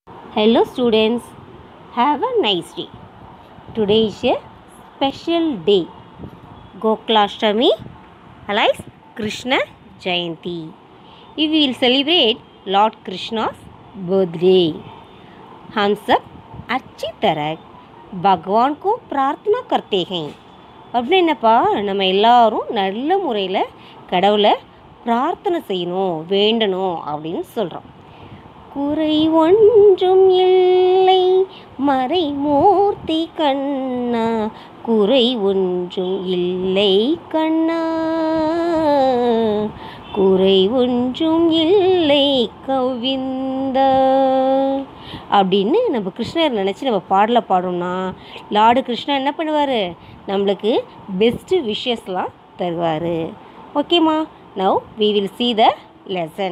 Hello students, have a nice day. Today is a special day. Gokulashtami alias Krishna Jayanti. We will celebrate Lord Krishna's birthday. हम सब अच्छी तरह भगवान को प्रार्थना करते हैं அப்படின்னு என்னப்பா நம்ம எல்லாரும் நல்ல முறையில் கடவுளை பிரார்த்தனை செய்யணும் வேண்டணும் அப்படின்னு சொல்கிறோம் குறை ஒன்றும் இல்லை மறைமூர்த்தி கண்ணா குறை ஒன்றும் இல்லை கண்ணா குறை ஒன்றும் இல்லை கவிந்தா அப்படின்னு நம்ம கிருஷ்ணர் நினச்சி நம்ம பாடலை பாடோம்னா லார்டு கிருஷ்ணா என்ன பண்ணுவார் நம்மளுக்கு பெஸ்ட்டு விஷஸ்லாம் தருவார் ஓகேம்மா now we will see the lesson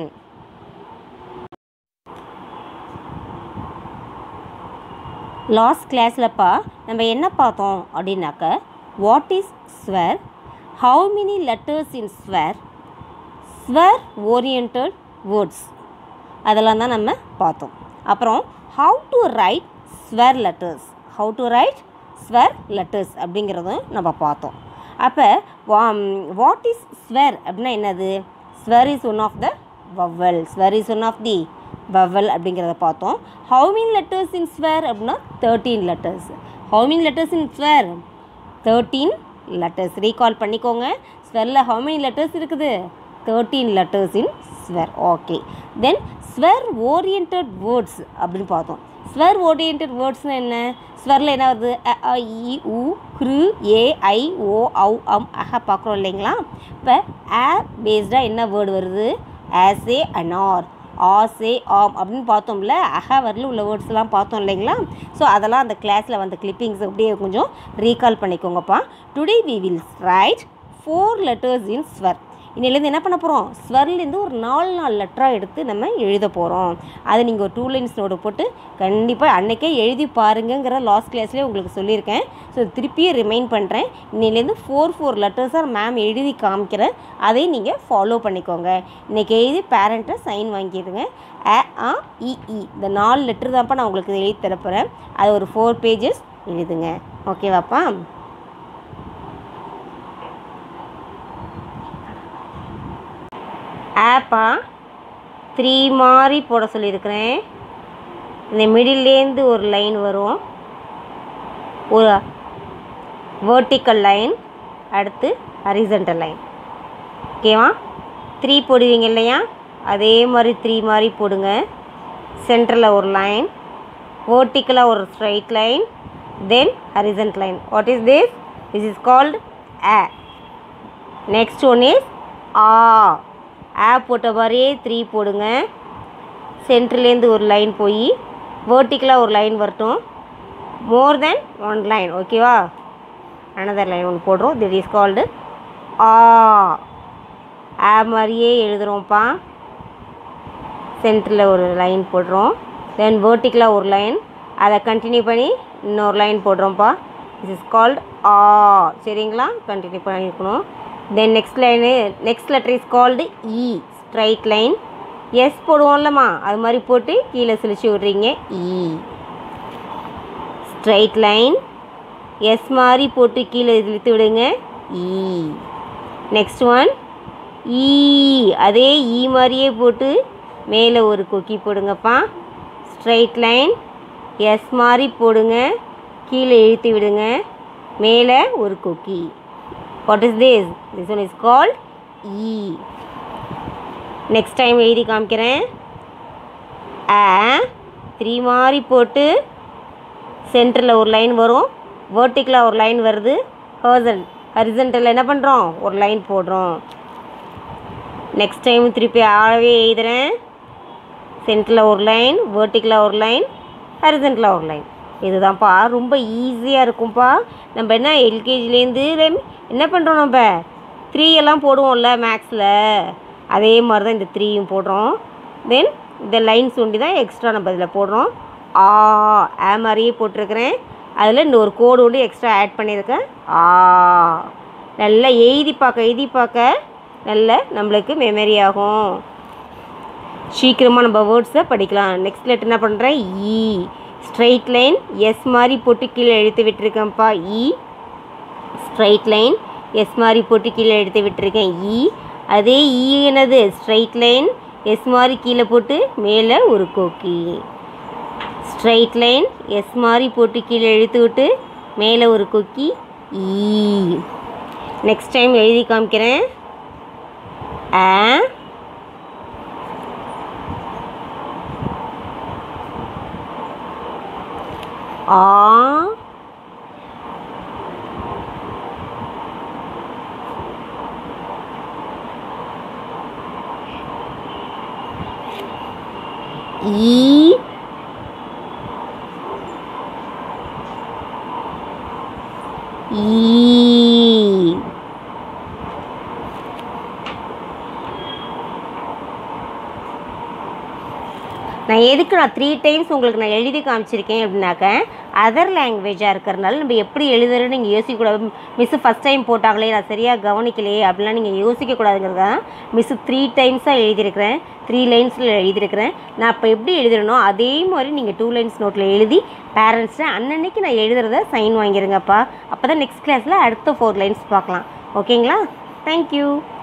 last கிளாஸ்லப்பா நம்ம என்ன பார்த்தோம் அப்படின்னாக்க what is swar how many letters in swar swar orient words அதெல்லாம் தான் நம்ம பார்த்தோம் அப்புறம் how to write swar letters how to write swar letters அப்படிங்கிறதும் நம்ம பார்த்தோம் அப்போ வாட் இஸ் ஸ்வர் அப்படின்னா என்னது swar is one of the vowel swar is one of the vowel அப்படிங்கிறத பார்த்தோம் ஹவு மெனி லெட்டர்ஸ் இன் ஸ்வர் அப்படின்னா thirteen letters how many letters in swar thirteen letters recall பண்ணிக்கோங்க ஸ்வரில் ஹவு மெனி லெட்டர்ஸ் இருக்குது thirteen letters in swar okay then swar orient words அப்படின்னு பார்த்தோம் ஸ்வர் orient வேர்ட்ஸ்னால் என்ன ஸ்வரில் என்ன வருது அ அ, இ உ க்ரு ஏ ஐ ஓ ஔ அம் அஹ பார்க்குறோம் இல்லைங்களா இப்போ ஆ பேஸ்டாக என்ன வேர்டு வருது ஆஸ் ஏ அனார் ஆசே ஆம் அப்படின்னு பார்த்தோம்ல அஹ வரல உள்ள வேர்ட்ஸ்லாம் பார்த்தோம் இல்லைங்களா ஸோ அதெல்லாம் அந்த கிளாஸில் வந்த கிளிப்பிங்ஸ் அப்படியே கொஞ்சம் ரீகால் பண்ணிக்கோங்கப்பா today we will write four letters in swar இன்னிலேருந்து என்ன பண்ண போகிறோம் ஸ்வர்லேருந்து ஒரு நாலு நாலு லெட்டராக எடுத்து நம்ம எழுத போகிறோம் அதை நீங்கள் ஒரு டூ லைன்ஸ் நோடு போட்டு கண்டிப்பாக அன்றைக்கே எழுதி பாருங்கங்கிற லாஸ்ட் கிளாஸ்லேயே உங்களுக்கு சொல்லியிருக்கேன் ஸோ திருப்பியும் ரிமைண்ட் பண்ணுறேன் இன்னிலேருந்து ஃபோர் ஃபோர் லெட்டர்ஸாக மேம் எழுதி காமிக்கிறேன் அதையும் நீங்கள் ஃபாலோ பண்ணிக்கோங்க இன்றைக்கி எழுதி பேரண்ட்டை சைன் வாங்கிடுங்க அ ஆ இ இ இந்த நாலு லெட்டர் தான்ப்பா நான் உங்களுக்கு எழுதி தரப்போகிறேன் அது ஒரு ஃபோர் பேஜஸ் எழுதுங்க ஓகேவாப்பா ஆப்பா த்ரீ மாதிரி போட சொல்லியிருக்கிறேன் இந்த மிடில்லேருந்து ஒரு லைன் வரும் ஒரு வேர்ட்டிக்கல் லைன் அடுத்து ஹரிசன்டல் லைன் ஓகேவா த்ரீ போடுவீங்க இல்லையா அதே மாதிரி த்ரீ மாதிரி போடுங்க சென்டரில் ஒரு லைன் வேர்ட்டிக்கலாக ஒரு straight line then horizontal line what is this this is called ஆ நெக்ஸ்ட் ஒன் இஸ் ஆ ஆ போட்ட மாதிரியே த்ரீ போடுங்க சென்ட்ரலேருந்து ஒரு லைன் போய் வேர்ட்டிக்கலாக ஒரு லைன் வரட்டும் மோர் தென் ஒன் லைன் ஓகேவா அனதர் லைன் ஒன்று போடுறோம் திட் இஸ் கால்டு ஆ ஆ மாதிரியே எழுதுகிறோம்ப்பா சென்டரில் ஒரு லைன் போடுறோம் தென் வேர்ட்டிக்கலாக ஒரு லைன் அதை கண்டினியூ பண்ணி இன்னொரு லைன் போடுறோம்ப்பா திஸ் இஸ் கால்ட் ஆ சரிங்களா கண்டினியூ பண்ணியிருக்கணும் then next line next letter is called இ ஸ்ட்ரைட் லைன் எஸ் போடுவோம்லம்மா அது மாதிரி போட்டு கீழே சிலிச்சு விட்றீங்க இ ஸ்ட்ரைட் லைன் எஸ் மாதிரி போட்டு கீழே இழுத்து விடுங்க இ நெக்ஸ்ட் ஒன் ஈ அதே ஈ மாதிரியே போட்டு மேலே ஒரு கொக்கி போடுங்கப்பா ஸ்ட்ரைட் லைன் எஸ் மாதிரி போடுங்க கீழே இழுத்து விடுங்க மேலே ஒரு கொக்கி what is this this one is called இ நெக்ஸ்ட் டைம் எழுதி காமிக்கிறேன் ஆ த்ரீ மாதிரி போட்டு சென்டரில் ஒரு லைன் வரும் வேர்ட்டிக்கலாக ஒரு லைன் வருது ஹர்சன் ஹரிசன்டலில் என்ன பண்ணுறோம் ஒரு லைன் போடுறோம் நெக்ஸ்ட் டைம் திருப்பி ஆழவே எழுதுகிறேன் சென்டரில் ஒரு லைன் வேர்ட்டிக்கலாக ஒரு லைன் ஹரிசன்டலாக ஒரு லைன் இதுதான்ப்பா ரொம்ப ஈஸியாக இருக்கும்ப்பா நம்ம என்ன எல்கேஜிலேருந்து என்ன பண்ணுறோம் நம்ம த்ரீ எல்லாம் போடுவோம்ல மேக்ஸில் அதே மாதிரி தான் இந்த த்ரீயும் போடுறோம் தென் இந்த லைன் சுண்டி தான் எக்ஸ்ட்ரா நம்ம இதில் போடுறோம் ஆ ஆ மாதிரியே போட்டிருக்கிறேன் அதில் இந்த ஒரு கோடு ஒன்று எக்ஸ்ட்ரா ஆட் பண்ணியிருக்கேன் ஆ நல்லா எழுதி பார்க்க எழுதி பார்க்க நல்ல நம்மளுக்கு மெமரி ஆகும் சீக்கிரமாக நம்ம வேர்ட்ஸை படிக்கலாம் நெக்ஸ்ட் லெட்டர் என்ன பண்ணுறேன் இ ஸ்ட்ரைட் லைன் எஸ் மாதிரி போட்டு கீழே எழுத்து விட்டுருக்கேன்ப்பா இ ஸ்ட்ரைட் லைன் எஸ் மாதிரி போட்டு கீழே எடுத்து விட்டுருக்கேன் இ அதே இ என்னது ஸ்ட்ரைட் லைன் எஸ் மாதிரி கீழே போட்டு மேலே ஒரு கோக்கி ஸ்ட்ரைட் லைன் எஸ் மாதிரி போட்டு கீழே இழுத்து விட்டு மேலே ஒரு கொக்கி ஈ நெக்ஸ்ட் டைம் எழுதி காமிக்கிறேன் ஆ ஆ ஈ ஈ நான் எதுக்கு நான் த்ரீ டைம்ஸ் உங்களுக்கு நான் எழுதி காமிச்சிருக்கேன் அப்படின்னாக்க அதர் லாங்குவேஜாக இருக்கிறனால நம்ம எப்படி எழுதுறதுன்னு நீங்கள் யோசிக்கக்கூடாது மிஸ்ஸு ஃபஸ்ட் டைம் போட்டாங்களே நான் சரியாக கவனிக்கலையே அப்படிலாம் நீங்கள் யோசிக்கக்கூடாதுங்கிறது தான் மிஸ்ஸு த்ரீ டைம்ஸாக எழுதியிருக்கிறேன் த்ரீ லைன்ஸில் எழுதியிருக்கிறேன் நான் இப்போ எப்படி எழுதுறனோ அதே மாதிரி நீங்கள் டூ லைன்ஸ் நோட்டில் எழுதி பேரண்ட்ஸ்ட்டு அன்னன்னைக்கு நான் எழுதுறத சைன் வாங்கிருங்கப்பா அப்போ தான் நெக்ஸ்ட் கிளாஸில் அடுத்த ஃபோர் லைன்ஸ் பார்க்கலாம் ஓகேங்களா தேங்க்யூ